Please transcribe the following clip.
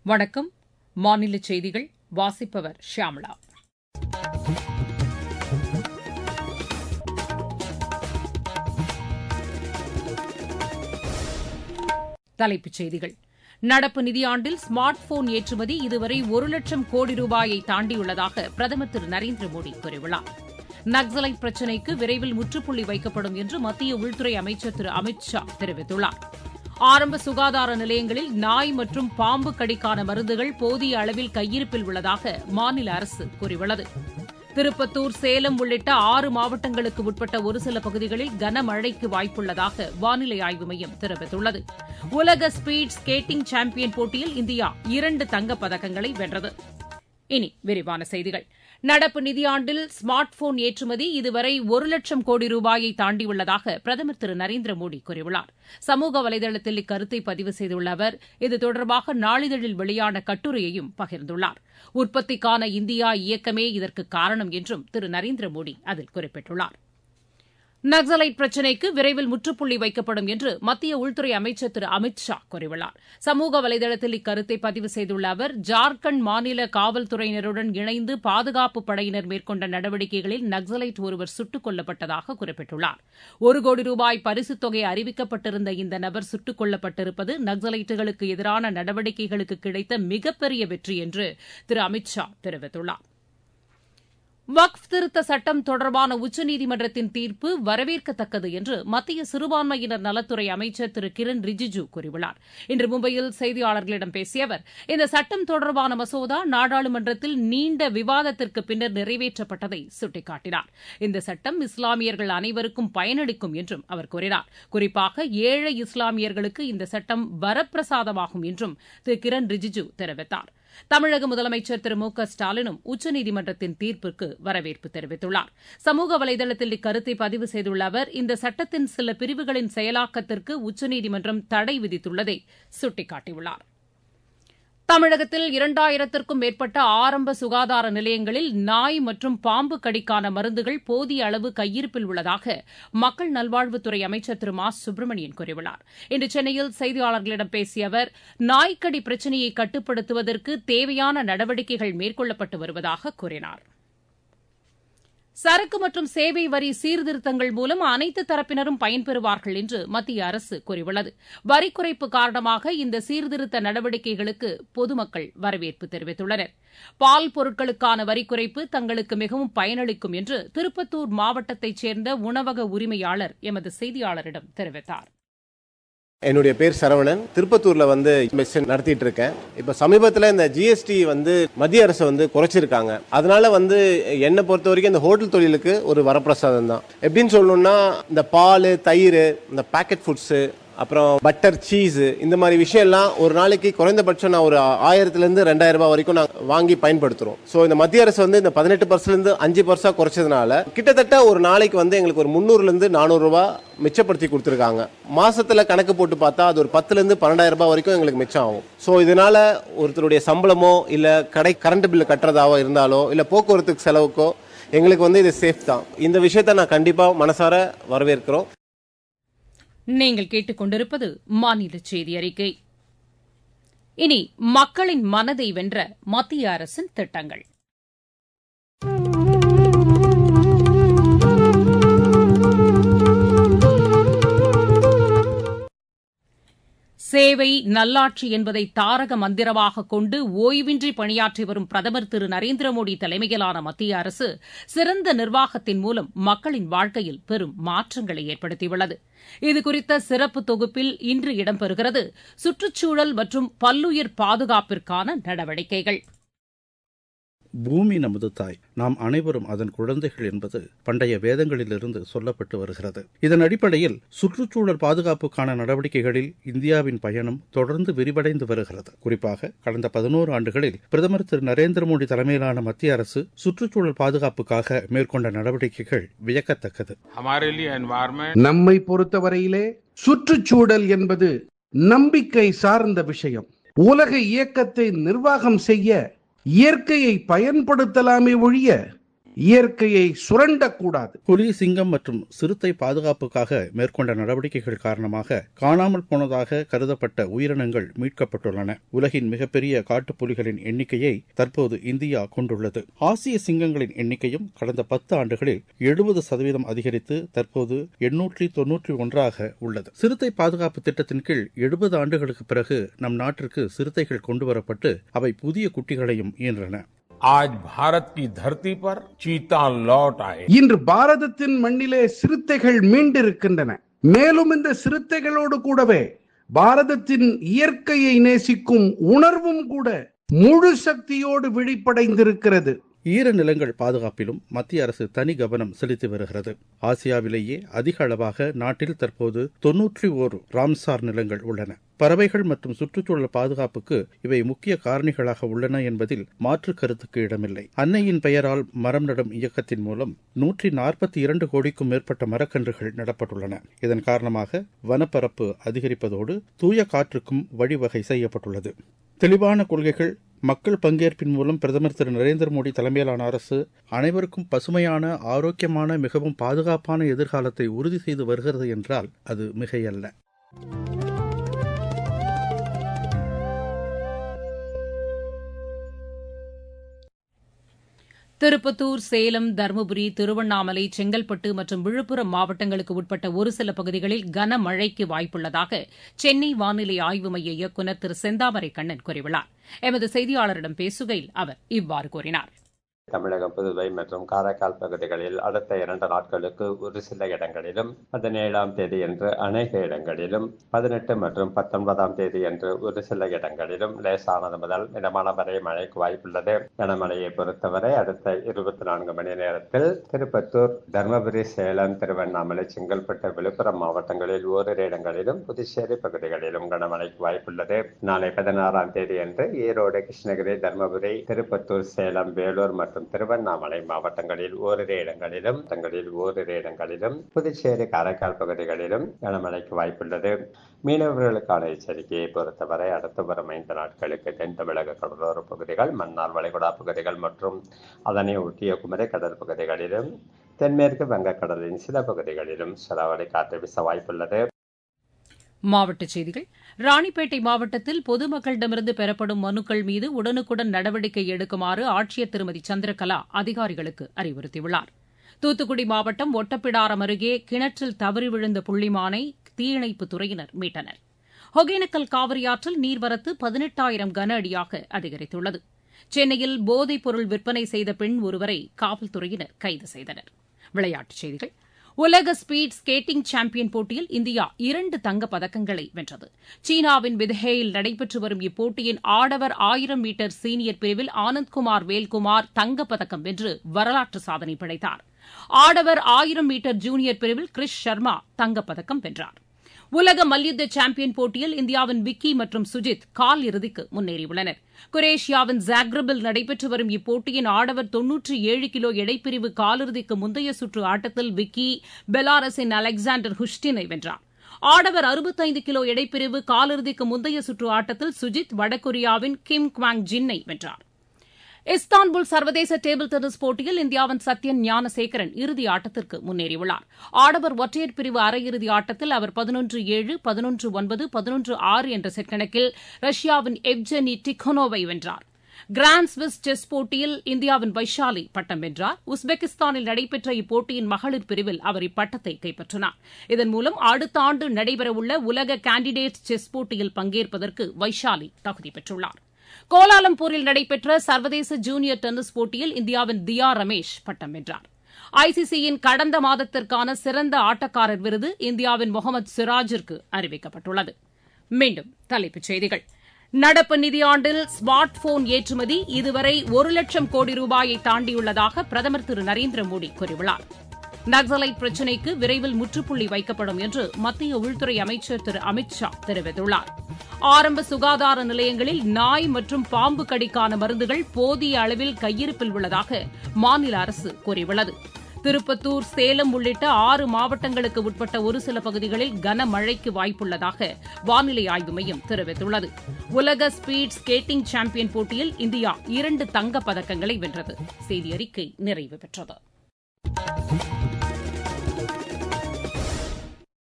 வணக்கம் மாநில செய்திகள் வாசிப்பவர் ஷியாமளா தலைப்புச் செய்திகள் நடப்பு நிதியாண்டில் ஸ்மார்ட் போன் ஏற்றுமதி இதுவரை ஒரு லட்சம் கோடி ரூபாயை தாண்டியுள்ளதாக பிரதமர் திரு நரேந்திர மோடி கூறியுள்ளார் நக்சலைட் பிரச்சினைக்கு விரைவில் முற்றுப்புள்ளி வைக்கப்படும் என்று மத்திய உள்துறை அமைச்சர் திரு அமித் ஷா தெரிவித்துள்ளார் ஆரம்ப சுகாதார நிலையங்களில் நாய் மற்றும் பாம்பு கடிக்கான மருந்துகள் போதிய அளவில் கையிருப்பில் உள்ளதாக மாநில அரசு கூறியுள்ளது திருப்பத்தூர் சேலம் உள்ளிட்ட ஆறு மாவட்டங்களுக்கு உட்பட்ட ஒரு சில பகுதிகளில் கனமழைக்கு வாய்ப்புள்ளதாக வானிலை ஆய்வு மையம் தெரிவித்துள்ளது உலக ஸ்பீட் ஸ்கேட்டிங் சாம்பியன் போட்டியில் இந்தியா இரண்டு தங்கப் பதக்கங்களை வென்றது இனி விரிவான செய்திகள் நடப்பு நிதியாண்டில் ஸ்மார்ட் போன் ஏற்றுமதி இதுவரை ஒரு லட்சம் கோடி ரூபாயை தாண்டியுள்ளதாக பிரதமர் திரு நரேந்திர மோடி கூறியுள்ளார் சமூக வலைதளத்தில் இக்கருத்தை பதிவு செய்துள்ள அவர் இது தொடர்பாக நாளிதழில் வெளியான கட்டுரையையும் பகிர்ந்துள்ளார் உற்பத்திக்கான இந்தியா இயக்கமே இதற்கு காரணம் என்றும் திரு நரேந்திர மோடி அதில் குறிப்பிட்டுள்ளார் நக்சலைட் பிரச்சினைக்கு விரைவில் முற்றுப்புள்ளி வைக்கப்படும் என்று மத்திய உள்துறை அமைச்சர் திரு அமித் ஷா கூறியுள்ளார் சமூக வலைதளத்தில் இக்கருத்தை பதிவு செய்துள்ள அவர் ஜார்க்கண்ட் மாநில காவல்துறையினருடன் இணைந்து பாதுகாப்பு படையினர் மேற்கொண்ட நடவடிக்கைகளில் நக்சலைட் ஒருவர் சுட்டுக் கொல்லப்பட்டதாக குறிப்பிட்டுள்ளார் ஒரு கோடி ரூபாய் பரிசுத் தொகை அறிவிக்கப்பட்டிருந்த இந்த நபர் சுட்டுக் கொல்லப்பட்டிருப்பது நக்சலைட்டுகளுக்கு எதிரான நடவடிக்கைகளுக்கு கிடைத்த மிகப்பெரிய வெற்றி என்று திரு அமித் ஷா தெரிவித்துள்ளார் வக்ஃப் திருத்த சட்டம் தொடர்பான உச்சநீதிமன்றத்தின் தீர்ப்பு வரவேற்கத்தக்கது என்று மத்திய சிறுபான்மையினர் நலத்துறை அமைச்சர் திரு கிரண் ரிஜிஜு கூறியுள்ளார் இன்று மும்பையில் செய்தியாளர்களிடம் பேசிய அவர் இந்த சட்டம் தொடர்பான மசோதா நாடாளுமன்றத்தில் நீண்ட விவாதத்திற்கு பின்னர் நிறைவேற்றப்பட்டதை சுட்டிக்காட்டினார் இந்த சட்டம் இஸ்லாமியர்கள் அனைவருக்கும் பயனளிக்கும் என்றும் அவர் கூறினார் குறிப்பாக ஏழை இஸ்லாமியர்களுக்கு இந்த சட்டம் வரப்பிரசாதமாகும் என்றும் திரு கிரண் ரிஜிஜு தெரிவித்தார் தமிழக முதலமைச்சர் திரு மு க ஸ்டாலினும் உச்சநீதிமன்றத்தின் தீர்ப்பிற்கு வரவேற்பு தெரிவித்துள்ளார் சமூக வலைதளத்தில் இக்கருத்தை பதிவு செய்துள்ள அவர் இந்த சட்டத்தின் சில பிரிவுகளின் செயலாக்கத்திற்கு உச்சநீதிமன்றம் தடை விதித்துள்ளதை சுட்டிக்காட்டியுள்ளார் தமிழகத்தில் இரண்டாயிரத்திற்கும் மேற்பட்ட ஆரம்ப சுகாதார நிலையங்களில் நாய் மற்றும் பாம்பு கடிக்கான மருந்துகள் போதிய அளவு கையிருப்பில் உள்ளதாக மக்கள் நல்வாழ்வுத்துறை அமைச்சர் திரு மா சுப்பிரமணியன் கூறியுள்ளார் இன்று சென்னையில் செய்தியாளர்களிடம் பேசிய அவர் நாய்க்கடி பிரச்சினையை கட்டுப்படுத்துவதற்கு தேவையான நடவடிக்கைகள் மேற்கொள்ளப்பட்டு வருவதாக கூறினார் சரக்கு மற்றும் சேவை வரி சீர்திருத்தங்கள் மூலம் அனைத்து தரப்பினரும் பயன்பெறுவார்கள் என்று மத்திய அரசு கூறியுள்ளது வரி குறைப்பு காரணமாக இந்த சீர்திருத்த நடவடிக்கைகளுக்கு பொதுமக்கள் வரவேற்பு தெரிவித்துள்ளனர் பால் பொருட்களுக்கான வரி குறைப்பு தங்களுக்கு மிகவும் பயனளிக்கும் என்று திருப்பத்தூர் மாவட்டத்தைச் சேர்ந்த உணவக உரிமையாளர் எமது செய்தியாளரிடம் தெரிவித்தார் என்னுடைய பேர் சரவணன் திருப்பத்தூர்ல வந்து மெஷின் நடத்திட்டு இருக்கேன் இப்ப சமீபத்துல இந்த ஜிஎஸ்டி வந்து மத்திய அரசு வந்து குறைச்சிருக்காங்க அதனால வந்து என்னை பொறுத்த வரைக்கும் இந்த ஹோட்டல் தொழிலுக்கு ஒரு வரப்பிரசாதம் தான் எப்படின்னு சொல்லணும்னா இந்த பால் தயிர் இந்த பேக்கெட் ஃபுட்ஸ் அப்புறம் பட்டர் சீஸ் இந்த மாதிரி விஷயம்லாம் ஒரு நாளைக்கு குறைந்தபட்சம் நான் ஒரு ஆயிரத்துலேருந்து ரெண்டாயிரம் ரூபாய் வரைக்கும் நான் வாங்கி பயன்படுத்துகிறோம் ஸோ இந்த மத்திய அரசு வந்து இந்த பதினெட்டு பர்சன்ட்லேருந்து அஞ்சு பர்சா குறைச்சதுனால கிட்டத்தட்ட ஒரு நாளைக்கு வந்து எங்களுக்கு ஒரு முந்நூறுலேருந்து நானூறுரூவா மிச்சப்படுத்தி கொடுத்துருக்காங்க மாசத்துல கணக்கு போட்டு பார்த்தா அது ஒரு பத்துலேருந்து பன்னெண்டாயிரம் ரூபாய் வரைக்கும் எங்களுக்கு மிச்சம் ஆகும் ஸோ இதனால ஒருத்தருடைய சம்பளமோ இல்லை கடை கரண்ட் பில்லு கட்டுறதாவோ இருந்தாலோ இல்லை போக்குவரத்துக்கு செலவுக்கோ எங்களுக்கு வந்து இது சேஃப் தான் இந்த விஷயத்த நான் கண்டிப்பாக மனசார வரவேற்கிறோம் நீங்கள் கேட்டுக்கொண்டிருப்பது மாநில செய்தி அறிக்கை இனி மக்களின் மனதை வென்ற மத்திய அரசின் திட்டங்கள் சேவை நல்லாட்சி என்பதை தாரக மந்திரமாக கொண்டு ஓய்வின்றி பணியாற்றி வரும் பிரதமர் திரு நரேந்திர மோடி தலைமையிலான மத்திய அரசு சிறந்த நிர்வாகத்தின் மூலம் மக்களின் வாழ்க்கையில் பெரும் மாற்றங்களை ஏற்படுத்தியுள்ளது இதுகுறித்த சிறப்பு தொகுப்பில் இன்று இடம்பெறுகிறது சுற்றுச்சூழல் மற்றும் பல்லுயிர் பாதுகாப்பிற்கான நடவடிக்கைகள் பூமி நமது தாய் நாம் அனைவரும் அதன் குழந்தைகள் என்பது பண்டைய வேதங்களிலிருந்து சொல்லப்பட்டு வருகிறது இதன் அடிப்படையில் சுற்றுச்சூழல் பாதுகாப்புக்கான நடவடிக்கைகளில் இந்தியாவின் பயணம் தொடர்ந்து விரிவடைந்து வருகிறது குறிப்பாக கடந்த பதினோரு ஆண்டுகளில் பிரதமர் திரு நரேந்திர மோடி தலைமையிலான மத்திய அரசு சுற்றுச்சூழல் பாதுகாப்புக்காக மேற்கொண்ட நடவடிக்கைகள் வியக்கத்தக்கது நம்மை பொறுத்தவரையிலே சுற்றுச்சூழல் என்பது நம்பிக்கை சார்ந்த விஷயம் உலக இயக்கத்தை நிர்வாகம் செய்ய இயற்கையை பயன்படுத்தலாமே ஒழிய இயற்கையை சுரண்டக்கூடாது புலி சிங்கம் மற்றும் சிறுத்தை பாதுகாப்புக்காக மேற்கொண்ட நடவடிக்கைகள் காரணமாக காணாமல் போனதாக கருதப்பட்ட உயிரினங்கள் மீட்கப்பட்டுள்ளன உலகின் மிகப்பெரிய காட்டுப்புலிகளின் எண்ணிக்கையை தற்போது இந்தியா கொண்டுள்ளது ஆசிய சிங்கங்களின் எண்ணிக்கையும் கடந்த பத்து ஆண்டுகளில் எழுபது சதவீதம் அதிகரித்து தற்போது எண்ணூற்றி தொன்னூற்றி ஒன்றாக உள்ளது சிறுத்தை பாதுகாப்பு திட்டத்தின் கீழ் எழுபது ஆண்டுகளுக்கு பிறகு நம் நாட்டிற்கு சிறுத்தைகள் கொண்டுவரப்பட்டு அவை புதிய குட்டிகளையும் ஈன்றன आज भारत की धरती पर चीता लौट आए இன்று பாரதத்தின் மண்ணிலே சிறுத்தைகள் மீண்டிருக்கின்றன மேலும் இந்த சிறுத்தைகளோடு கூடவே பாரதத்தின் இயற்கையை நேசிக்கும் உணர்வும் கூட முழு சக்தியோடு விழிப்படைந்திருக்கிறது ஈர நிலங்கள் பாதுகாப்பிலும் மத்திய அரசு தனி கவனம் செலுத்தி வருகிறது ஆசியாவிலேயே அதிக அளவாக நாட்டில் தற்போது தொன்னூற்றி ஓரு ராம்சார் நிலங்கள் உள்ளன பறவைகள் மற்றும் சுற்றுச்சூழல் பாதுகாப்புக்கு இவை முக்கிய காரணிகளாக உள்ளன என்பதில் மாற்று கருத்துக்கு இடமில்லை அன்னையின் பெயரால் மரம் நடும் இயக்கத்தின் மூலம் நூற்றி நாற்பத்தி இரண்டு கோடிக்கும் மேற்பட்ட மரக்கன்றுகள் நடப்பட்டுள்ளன இதன் காரணமாக வனப்பரப்பு அதிகரிப்பதோடு தூய காற்றுக்கும் வழிவகை செய்யப்பட்டுள்ளது தெளிவான கொள்கைகள் மக்கள் பங்கேற்பின் மூலம் பிரதமர் திரு நரேந்திர மோடி தலைமையிலான அரசு அனைவருக்கும் பசுமையான ஆரோக்கியமான மிகவும் பாதுகாப்பான எதிர்காலத்தை உறுதி செய்து வருகிறது என்றால் அது மிகையல்ல திருப்பத்தூர் சேலம் தருமபுரி திருவண்ணாமலை செங்கல்பட்டு மற்றும் விழுப்புரம் மாவட்டங்களுக்கு உட்பட்ட ஒரு சில பகுதிகளில் கனமழைக்கு வாய்ப்புள்ளதாக சென்னை வானிலை ஆய்வு மைய இயக்குநர் திரு செந்தாமரை கண்ணன் கூறியுள்ளார் எமது செய்தியாளரிடம் பேசுகையில் அவர் இவ்வாறு கூறினார் தமிழகம் புதுவை மற்றும் காரைக்கால் பகுதிகளில் அடுத்த இரண்டு நாட்களுக்கு ஒரு சில இடங்களிலும் பதினேழாம் தேதி என்று அநேக இடங்களிலும் பதினெட்டு மற்றும் பத்தொன்பதாம் தேதி என்று ஒரு சில இடங்களிலும் லேசானது முதல் மிதமான வரை மழைக்கு வாய்ப்புள்ளது கனமழையை பொறுத்தவரை அடுத்த இருபத்தி நான்கு மணி நேரத்தில் திருப்பத்தூர் தருமபுரி சேலம் திருவண்ணாமலை செங்கல்பட்டு விழுப்புரம் மாவட்டங்களில் ஓரிரு இடங்களிலும் புதுச்சேரி பகுதிகளிலும் கனமழைக்கு வாய்ப்புள்ளது நாளை பதினாறாம் தேதி அன்று ஈரோடு கிருஷ்ணகிரி தருமபுரி திருப்பத்தூர் சேலம் வேலூர் மற்றும் மற்றும் திருவண்ணாமலை மாவட்டங்களில் ஓரிரு இடங்களிலும் தங்களில் ஓரிரு இடங்களிலும் புதுச்சேரி காரைக்கால் பகுதிகளிலும் கனமழைக்கு வாய்ப்புள்ளது மீனவர்களுக்கான எச்சரிக்கையை பொறுத்தவரை அடுத்து வரும் ஐந்து நாட்களுக்கு தென் தமிழக கடலோர பகுதிகள் மன்னார் வளைகுடா பகுதிகள் மற்றும் அதனை ஒட்டிய குமரி கடல் பகுதிகளிலும் தென்மேற்கு வங்கக்கடலின் சில பகுதிகளிலும் சூறாவளி காற்று வீச வாய்ப்புள்ளது மாவட்டச் செய்திகள் ராணிப்பேட்டை மாவட்டத்தில் பொதுமக்களிடமிருந்து பெறப்படும் மனுக்கள் மீது உடனுக்குடன் நடவடிக்கை எடுக்குமாறு ஆட்சியர் திருமதி சந்திரகலா அதிகாரிகளுக்கு அறிவுறுத்தியுள்ளார் தூத்துக்குடி மாவட்டம் ஒட்டப்பிடாரம் அருகே கிணற்றில் தவறி விழுந்த புள்ளிமானை தீயணைப்புத் துறையினர் மீட்டனர் ஒகேனக்கல் காவிரியாற்றில் நீர்வரத்து பதினெட்டாயிரம் கன அடியாக அதிகரித்துள்ளது சென்னையில் போதைப் பொருள் விற்பனை செய்த பெண் ஒருவரை காவல்துறையினர் கைது செய்தனர் விளையாட்டுச் செய்திகள் உலக ஸ்பீட் ஸ்கேட்டிங் சாம்பியன் போட்டியில் இந்தியா இரண்டு தங்கப் பதக்கங்களை வென்றது சீனாவின் விதஹேயில் நடைபெற்று வரும் இப்போட்டியின் ஆடவர் ஆயிரம் மீட்டர் சீனியர் பிரிவில் ஆனந்த்குமார் வேல்குமார் தங்கப்பதக்கம் வென்று வரலாற்று சாதனை படைத்தார் ஆடவர் ஆயிரம் மீட்டர் ஜூனியர் பிரிவில் கிரிஷ் சர்மா தங்கப்பதக்கம் வென்றார் உலக மல்யுத்த சாம்பியன் போட்டியில் இந்தியாவின் விக்கி மற்றும் சுஜித் கால் இறுதிக்கு முன்னேறியுள்ளனர் குரேஷியாவின் ஜாக்ரபில் நடைபெற்று வரும் இப்போட்டியின் ஆடவர் தொன்னூற்றி ஏழு கிலோ எடைப்பிரிவு காலிறுதிக்கு முந்தைய சுற்று ஆட்டத்தில் விக்கி பெலாரஸின் அலெக்சாண்டர் ஹுஷ்டினை வென்றார் ஆடவர் அறுபத்தைந்து கிலோ எடைப்பிரிவு காலிறுதிக்கு முந்தைய சுற்று ஆட்டத்தில் சுஜித் வடகொரியாவின் கிம் குவாங் ஜின்னை வென்றார் இஸ்தான்புல் சர்வதேச டேபிள் டென்னிஸ் போட்டியில் இந்தியாவின் சத்யன் ஞானசேகரன் இறுதி ஆட்டத்திற்கு முன்னேறியுள்ளார் ஆடவர் ஒற்றையர் பிரிவு அரையிறுதி ஆட்டத்தில் அவர் பதினொன்று ஏழு பதினொன்று ஒன்பது பதினொன்று ஆறு என்ற செட் கணக்கில் ரஷ்யாவின் எவ்ஜெனி டிகோனோவை வென்றார் கிராண்ட் ஸ்விஸ் செஸ் போட்டியில் இந்தியாவின் வைஷாலி பட்டம் வென்றார் உஸ்பெகிஸ்தானில் நடைபெற்ற இப்போட்டியின் மகளிர் பிரிவில் அவர் இப்பட்டத்தை கைப்பற்றினார் இதன் மூலம் அடுத்த ஆண்டு நடைபெறவுள்ள உலக கேண்டிடேட் செஸ் போட்டியில் பங்கேற்பதற்கு வைஷாலி தகுதி பெற்றுள்ளார் கோலாலம்பூரில் நடைபெற்ற சர்வதேச ஜூனியர் டென்னிஸ் போட்டியில் இந்தியாவின் தியா ரமேஷ் பட்டம் வென்றார் ஐசிசியின் கடந்த மாதத்திற்கான சிறந்த ஆட்டக்காரர் விருது இந்தியாவின் முகமது சிராஜிற்கு அறிவிக்கப்பட்டுள்ளது மீண்டும் தலைப்புச் செய்திகள் நடப்பு நிதியாண்டில் ஸ்மார்ட் போன் ஏற்றுமதி இதுவரை ஒரு லட்சம் கோடி ரூபாயை தாண்டியுள்ளதாக பிரதமர் திரு நரேந்திர மோடி கூறியுள்ளார் நக்சலைட் பிரச்சினைக்கு விரைவில் முற்றுப்புள்ளி வைக்கப்படும் என்று மத்திய உள்துறை அமைச்சர் திரு அமித் ஷா தெரிவித்துள்ளார் ஆரம்ப சுகாதார நிலையங்களில் நாய் மற்றும் பாம்பு கடிக்கான மருந்துகள் போதிய அளவில் கையிருப்பில் உள்ளதாக மாநில அரசு கூறியுள்ளது திருப்பத்தூர் சேலம் உள்ளிட்ட ஆறு மாவட்டங்களுக்கு உட்பட்ட ஒரு சில பகுதிகளில் கனமழைக்கு வாய்ப்புள்ளதாக வானிலை ஆய்வு மையம் தெரிவித்துள்ளது உலக ஸ்பீட் ஸ்கேட்டிங் சாம்பியன் போட்டியில் இந்தியா இரண்டு தங்கப் பதக்கங்களை வென்றது செய்தி அறிக்கை நிறைவு பெற்றது